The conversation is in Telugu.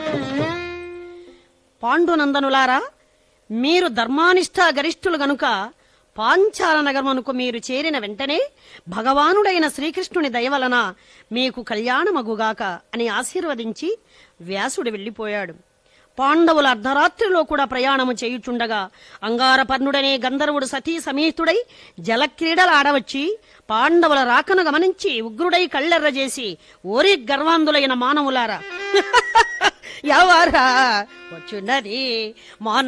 పాండునందనులారా మీరు ధర్మానిష్ట గరిష్ఠులు గనుక పాంచాల నగరమునకు మీరు చేరిన వెంటనే భగవానుడైన శ్రీకృష్ణుని దయవలన మీకు కళ్యాణమగుగాక అని ఆశీర్వదించి వ్యాసుడు వెళ్ళిపోయాడు పాండవుల అర్ధరాత్రిలో కూడా ప్రయాణము చేయుచుండగా అంగారపర్ణుడనే గంధర్వుడు సతీ సమేతుడై జలక్రీడలాడవచ్చి పాండవుల రాకను గమనించి ఉగ్రుడై కళ్ళెర్రజేసి ఓరి గర్వాంధులైన మానవులారా ఎవరా వచ్చున్నది మాన